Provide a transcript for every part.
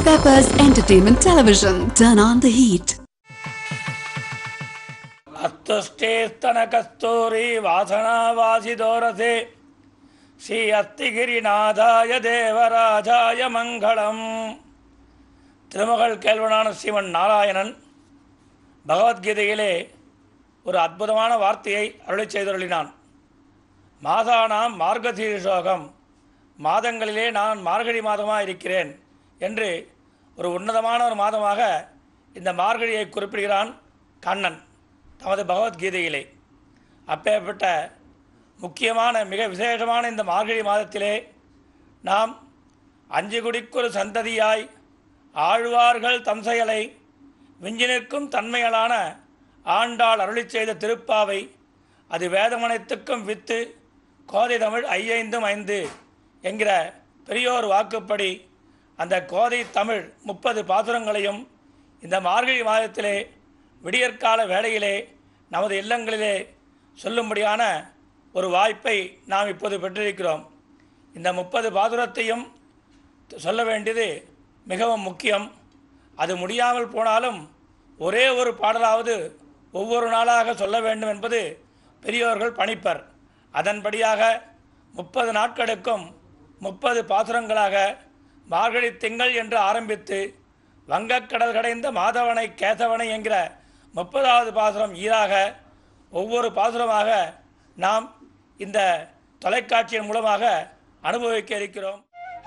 Peppers Entertainment Television. Turn on the heat. ಅತ್ತಷ್ಟೇಸ್ತನ ಕಸ್ತೂರಿ ವಾಸನಾವಾಸಿದೋರಸೆ ಶ್ರೀ அத்திகிரிநாதாய தேவராஜாய மங்களம் திருமகள் கேள்வனான ஸ்ரீமன் நாராயணன் பகவத்கீதையிலே ஒரு அற்புதமான வார்த்தையை அருளி செய்தருளினான் மாதானாம் மார்கசீரிஷோகம் மாதங்களிலே நான் மார்கழி மாதமாக இருக்கிறேன் என்று ஒரு உன்னதமான ஒரு மாதமாக இந்த மார்கழியை குறிப்பிடுகிறான் கண்ணன் தமது பகவத்கீதையிலே அப்பேற்பட்ட முக்கியமான மிக விசேஷமான இந்த மார்கழி மாதத்திலே நாம் அஞ்சு குடிக்கொரு சந்ததியாய் ஆழ்வார்கள் தம் செயலை விஞ்சி நிற்கும் தன்மைகளான ஆண்டாள் அருளிச் செய்த திருப்பாவை அது வேதமனைத்துக்கும் வித்து கோதை தமிழ் ஐயைந்தும் ஐந்து என்கிற பெரியோர் வாக்குப்படி அந்த கோதை தமிழ் முப்பது பாசுரங்களையும் இந்த மார்கழி மாதத்திலே விடியற்கால வேளையிலே நமது இல்லங்களிலே சொல்லும்படியான ஒரு வாய்ப்பை நாம் இப்போது பெற்றிருக்கிறோம் இந்த முப்பது பாசுரத்தையும் சொல்ல வேண்டியது மிகவும் முக்கியம் அது முடியாமல் போனாலும் ஒரே ஒரு பாடலாவது ஒவ்வொரு நாளாக சொல்ல வேண்டும் என்பது பெரியோர்கள் பணிப்பர் அதன்படியாக முப்பது நாட்களுக்கும் முப்பது பாசுரங்களாக மார்கழி திங்கள் என்று ஆரம்பித்து வங்கக்கடல் கடைந்த மாதவனை கேசவனை என்கிற முப்பதாவது பாசுரம் ஈராக ஒவ்வொரு பாசுரமாக நாம் இந்த தொலைக்காட்சியின் மூலமாக அனுபவிக்க இருக்கிறோம்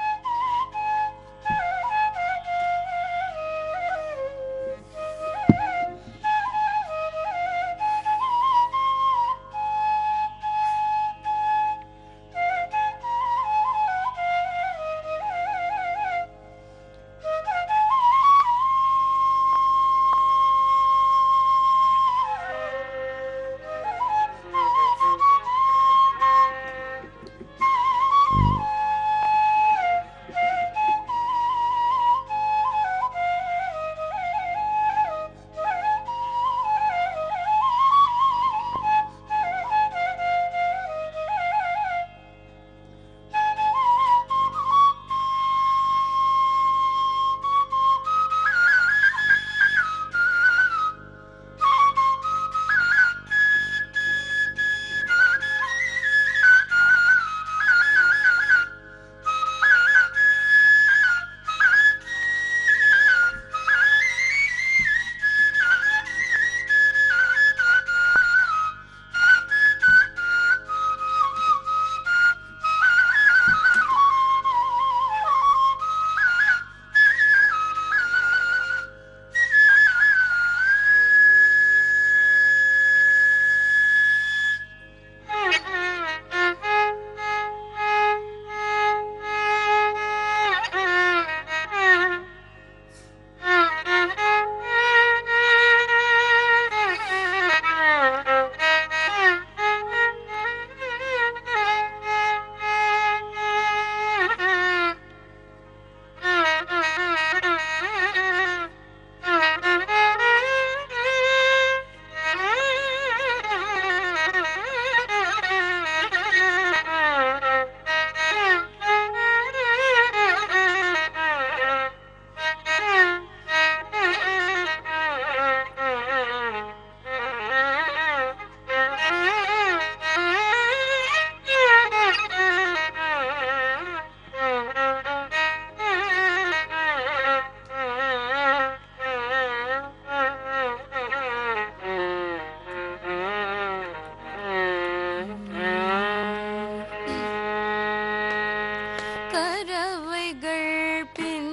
கரவைகள் பின்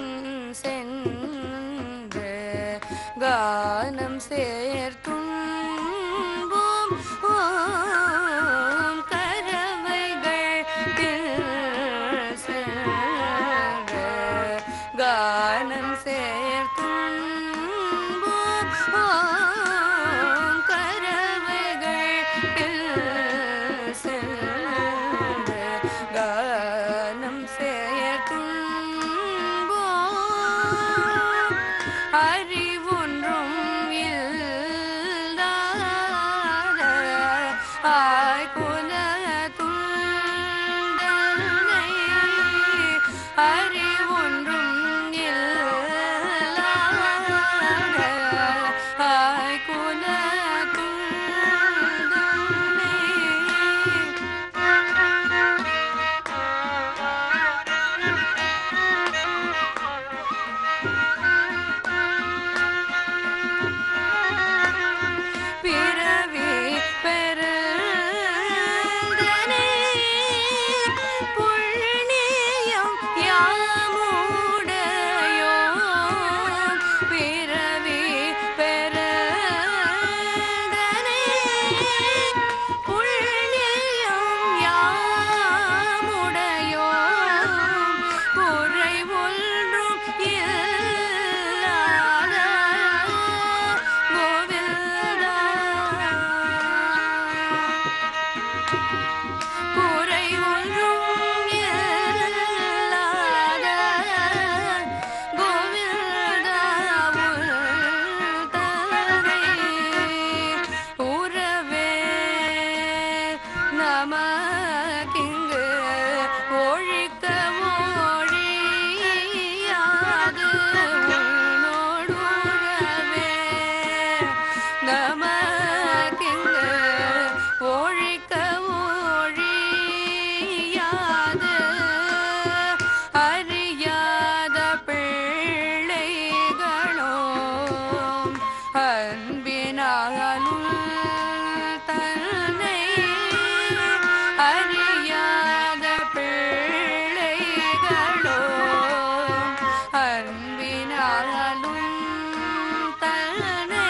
சென்று கானம் சேர்த்தும்போம் ஓம் கரவைகள் பின் சென்று கானம் சேர்த்தும்போம் ஓம் கரவைகள் பின் சென்று கானம் சேர்த்தும்போம் அறிவொன்றும் இல்லாத ஆய்குல துண்டனை அறிவொன்றும் இல்லாத பிறவி பெறதனே புண்ணியம் யாமுடையோ குறை ஒன்றும் இல்லாத கோவிந்தா குறை ஒன்றும் இல்லாத கோவிந்தாவுள் தனை உறவே நமக்கிங்கு ஒழிக்க ஒழியாது உன்னோடு உறவே நமக்கிங்கு ஒழிக்க ஒழியாது அறியாத பிள்ளைகளோ அன்பினாலும் தன்னை அறியாத பிள்ளைகளோ அன்பினாலும் தன்னை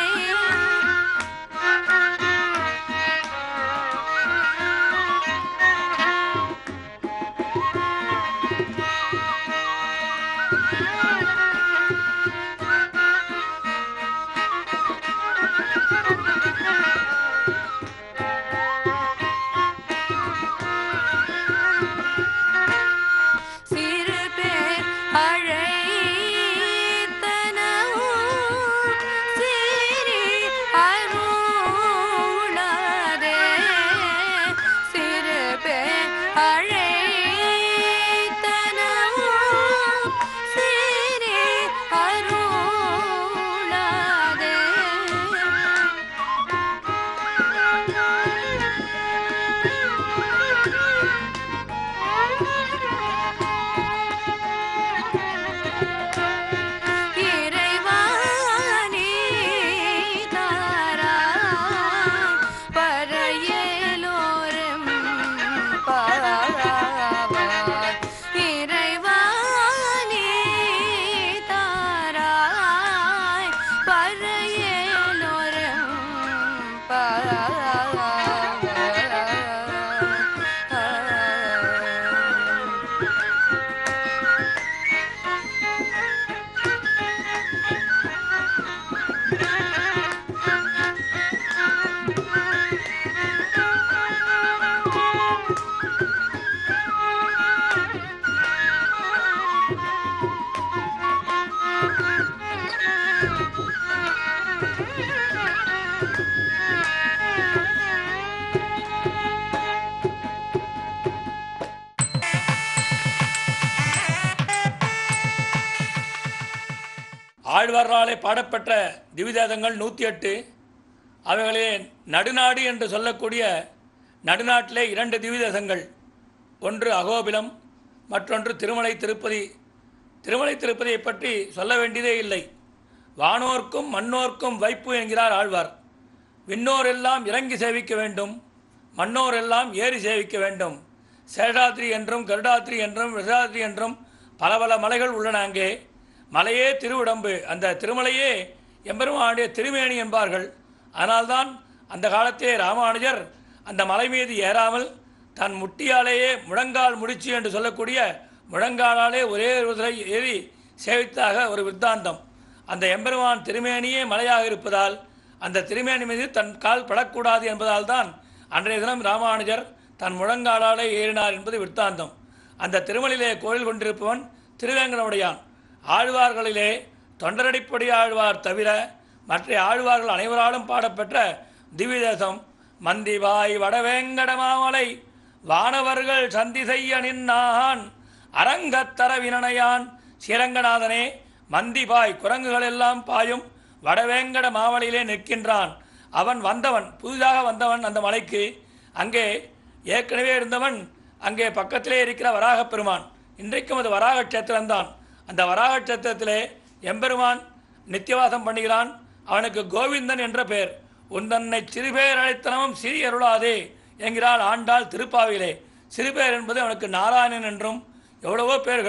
சிறு பேர் அழைத்தனவும் சிறி அருளாதே சிறு பேர் அழைத்தனவும் சிறி அருளாதே இறைவானே தாரா பரையலோரம் பாவார் இறைவானே தாராய் பரையலோரம் பாவார் ஆழ்வாராலே பாடப்பெற்ற திவிதேதங்கள் நூற்றி எட்டு அவைகளே நடுநாடு என்று சொல்லக்கூடிய நடுநாட்டிலே இரண்டு திவிதேசங்கள் ஒன்று அகோபிலம் மற்றொன்று திருமலை திருப்பதி திருமலை திருப்பதியை பற்றி சொல்ல வேண்டியதே இல்லை வானோர்க்கும் மண்ணோர்க்கும் வைப்பு என்கிறார் ஆழ்வார் விண்ணோர் எல்லாம் இறங்கி சேவிக்க வேண்டும் மண்ணோர் எல்லாம் ஏறி சேவிக்க வேண்டும் சேஷாத்ரி என்றும் கருடாத்ரி என்றும் விஷாத்ரி என்றும் பல பல மலைகள் உள்ளன அங்கே மலையே திருவிடம்பு அந்த திருமலையே எம்பெருமானுடைய திருமேனி என்பார்கள் அதனால்தான் அந்த காலத்திலே ராமானுஜர் அந்த மலை மீது ஏறாமல் தன் முட்டியாலேயே முழங்கால் முடிச்சு என்று சொல்லக்கூடிய முழங்காலாலே ஒரே ஒரு தடவை ஏறி சேவித்தாக ஒரு வித்தாந்தம் அந்த எம்பெருமான் திருமேனியே மலையாக இருப்பதால் அந்த திருமேனி மீது தன் கால் படக்கூடாது என்பதால் தான் அன்றைய தினம் ராமானுஜர் தன் முழங்காலாலே ஏறினார் என்பது விற்த்தாந்தம் அந்த திருமலிலே கோயில் கொண்டிருப்பவன் திருவேங்கடமுடையான் ஆழ்வார்களிலே தொண்டரடிப்படி ஆழ்வார் தவிர மற்ற ஆழ்வார்கள் அனைவராலும் பாடப்பெற்ற திவ்யதேசம் மந்திவாய் வடவேங்கட மாமலை வானவர்கள் சந்தி செய்ய நின்னான் அரங்கத்தர வினனையான் ஸ்ரீரங்கநாதனே மந்திபாய் குரங்குகள் எல்லாம் பாயும் வடவேங்கட மாவலிலே நிற்கின்றான் அவன் வந்தவன் புதிதாக வந்தவன் அந்த மலைக்கு அங்கே ஏற்கனவே இருந்தவன் அங்கே பக்கத்திலே இருக்கிற வராகப் பெருமான் இன்றைக்கும் அது வராக கஷேத்திரம்தான் அந்த வராக கஷேத்திரத்திலே எம்பெருமான் நித்தியவாசம் பண்ணுகிறான் அவனுக்கு கோவிந்தன் என்ற பெயர் உந்தன்னை சிறுபேர் அழைத்தனமும் சிறி அருளாதே என்கிறாள் ஆண்டாள் திருப்பாவிலே சிறுபேர் என்பது அவனுக்கு நாராயணன் என்றும் எவ்வளவோ பேர்கள்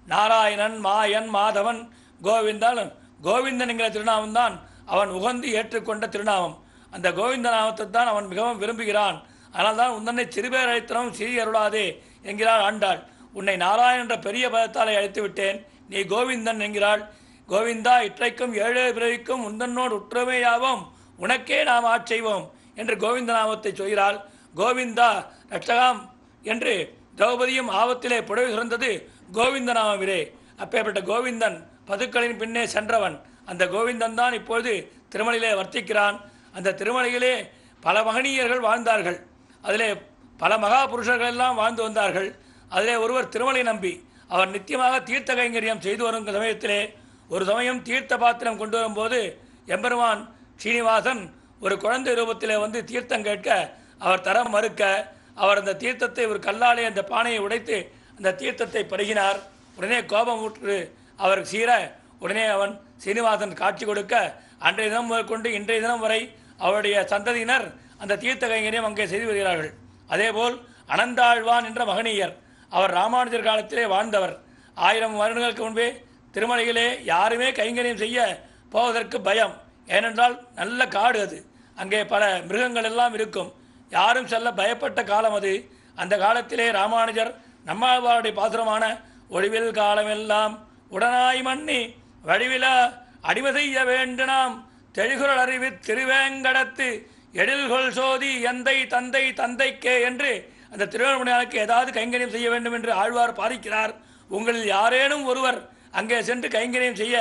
நாராயணன் மாயன் மாதவன் கோவிந்தன் கோவிந்தன் என்கிற திருநாமம் தான் அவன் உகந்து ஏற்றுக்கொண்ட திருநாமம் அந்த கோவிந்த நாமத்தை தான் அவன் மிகவும் விரும்புகிறான் அதனால்தான் உன்னை சிறுபேர் அழைத்தனும் சிறிய அருளாதே என்கிறாள் ஆண்டாள் உன்னை நாராயணன் என்ற பெரிய பதத்தாலே அழைத்து விட்டேன் நீ கோவிந்தன் என்கிறாள் கோவிந்தா இற்றைக்கும் ஏழு பிறவிக்கும் உந்தன்னோடு உற்றமையாவோம் உனக்கே நாம் ஆட்செய்வோம் என்று கோவிந்த நாமத்தை சொல்கிறாள் கோவிந்தா ரட்சகாம் என்று திரௌபதியும் ஆபத்திலே புடவை சுரந்தது கோவிந்த நாமமிலே அப்பேற்பட்ட கோவிந்தன் பதுக்களின் பின்னே சென்றவன் அந்த கோவிந்தன் தான் இப்பொழுது திருமலையிலே வர்த்திக்கிறான் அந்த திருமலையிலே பல மகனீயர்கள் வாழ்ந்தார்கள் அதிலே பல மகா புருஷர்கள் எல்லாம் வாழ்ந்து வந்தார்கள் அதிலே ஒருவர் திருமலை நம்பி அவர் நித்தியமாக தீர்த்த கைங்கரியம் செய்து வரும் சமயத்திலே ஒரு சமயம் தீர்த்த பாத்திரம் கொண்டு வரும்போது எம்பெருமான் ஸ்ரீனிவாசன் ஒரு குழந்தை ரூபத்திலே வந்து தீர்த்தம் கேட்க அவர் தர மறுக்க அவர் அந்த தீர்த்தத்தை ஒரு கல்லாலே அந்த பானையை உடைத்து அந்த தீர்த்தத்தை பருகினார் உடனே கோபம் ஊற்று அவர் சீர உடனே அவன் சீனிவாசன் காட்சி கொடுக்க அன்றைய தினம் முதற்கொண்டு இன்றைய தினம் வரை அவருடைய சந்ததியினர் அந்த தீர்த்த கைங்கரியம் அங்கே செய்து வருகிறார்கள் அதேபோல் அனந்தாழ்வான் என்ற மகனீயர் அவர் ராமானுஜர் காலத்திலே வாழ்ந்தவர் ஆயிரம் வருடங்களுக்கு முன்பே திருமலையிலே யாருமே கைங்கரியம் செய்ய போவதற்கு பயம் ஏனென்றால் நல்ல காடு அது அங்கே பல மிருகங்கள் எல்லாம் இருக்கும் யாரும் செல்ல பயப்பட்ட காலம் அது அந்த காலத்திலே ராமானுஜர் நம்மாழ்வாருடைய பாசுரமான ஒளிவில் காலமெல்லாம் உடனாய் மன்னி வடிவிலா அடிமை செய்ய வேண்டுனாம் தெளிகுரல் அறிவி திருவேங்கடத்து எழில்கொள் சோதி எந்தை தந்தை தந்தைக்கே என்று அந்த திருவண்ணாமலைக்கு ஏதாவது கைங்கரியம் செய்ய வேண்டும் என்று ஆழ்வார் பாதிக்கிறார் உங்களில் யாரேனும் ஒருவர் அங்கே சென்று கைங்கரியம் செய்ய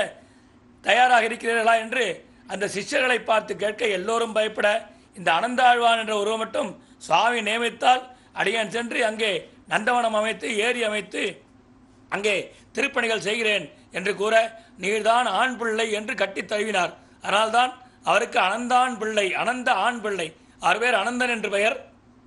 தயாராக இருக்கிறீர்களா என்று அந்த சிஷ்யர்களை பார்த்து கேட்க எல்லோரும் பயப்பட இந்த அனந்தாழ்வான் என்ற ஒருவர் மட்டும் சுவாமி நியமித்தால் அடியன் சென்று அங்கே நந்தவனம் அமைத்து ஏரி அமைத்து அங்கே திருப்பணிகள் செய்கிறேன் என்று கூற நீர்தான் ஆண் பிள்ளை என்று கட்டித் தழுவினார் அதனால்தான் அவருக்கு அனந்தான் பிள்ளை அனந்த ஆண் பிள்ளை அவர் பேர் அனந்தன் என்று பெயர்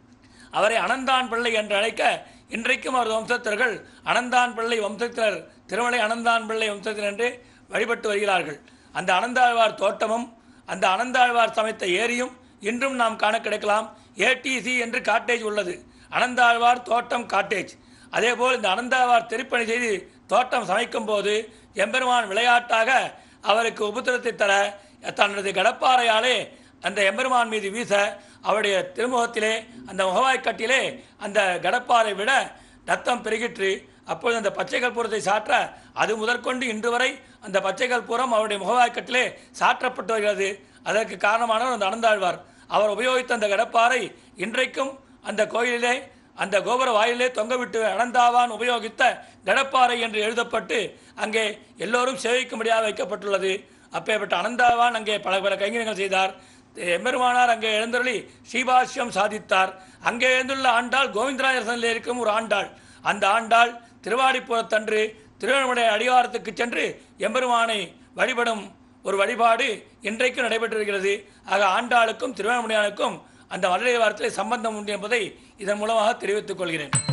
அவரை அனந்தான் பிள்ளை என்று அழைக்க இன்றைக்கும் அவர் வம்சத்தினர்கள் அனந்தான் பிள்ளை வம்சத்தினர் திருமலை அனந்தான் பிள்ளை வம்சத்தினர் என்று வழிபட்டு வருகிறார்கள் அந்த அனந்தாழ்வார் தோட்டமும் அந்த அனந்தாழ்வார் சமைத்த ஏரியும் இன்றும் நாம் காண கிடைக்கலாம் ஏடிசி என்று காட்டேஜ் உள்ளது அனந்தாழ்வார் தோட்டம் காட்டேஜ் அதேபோல் இந்த அனந்தாழ்வார் திருப்பணி செய்து தோட்டம் சமைக்கும் போது எம்பெருமான் விளையாட்டாக அவருக்கு உபத்திரத்தை தர தனது கடப்பாறையாலே அந்த எம்பெருமான் மீது வீச அவருடைய திருமுகத்திலே அந்த முகவாய்க்கட்டிலே அந்த கடப்பாரை விட ரத்தம் பெருகிற்று அப்பொழுது அந்த பச்சை கற்பூரத்தை சாற்ற அது முதற்கொண்டு இன்று வரை அந்த பச்சை கற்பூரம் அவருடைய முகவாய்க்கட்டிலே சாற்றப்பட்டு வருகிறது அதற்கு காரணமானவர் அந்த அனந்தாழ்வார் அவர் உபயோகித்த அந்த கடப்பாரை இன்றைக்கும் அந்த கோயிலிலே அந்த கோபுர வாயிலே தொங்கவிட்டு அனந்தாவான் உபயோகித்த கடப்பாறை என்று எழுதப்பட்டு அங்கே எல்லோரும் சேவிக்கும்படியாக வைக்கப்பட்டுள்ளது அப்பேற்பட்ட அனந்தாவான் அங்கே பல பல கைங்கரியங்கள் செய்தார் எம்பெருமானார் அங்கே எழுந்தருளி ஸ்ரீபாஷ்யம் சாதித்தார் அங்கே எழுந்துள்ள ஆண்டாள் கோவிந்தராஜனில் இருக்கும் ஒரு ஆண்டாள் அந்த ஆண்டாள் திருவாடிப்புறத்தன்று திருவண்ணாமலை அடிவாரத்துக்கு சென்று எம்பெருமானை வழிபடும் ஒரு வழிபாடு இன்றைக்கும் நடைபெற்றிருக்கிறது ஆக ஆண்டாளுக்கும் திருவண்ணாமலையானுக்கும் அந்த மதுரை வாரத்திலே சம்பந்தம் உண்டு என்பதை இதன் மூலமாக தெரிவித்துக் கொள்கிறேன்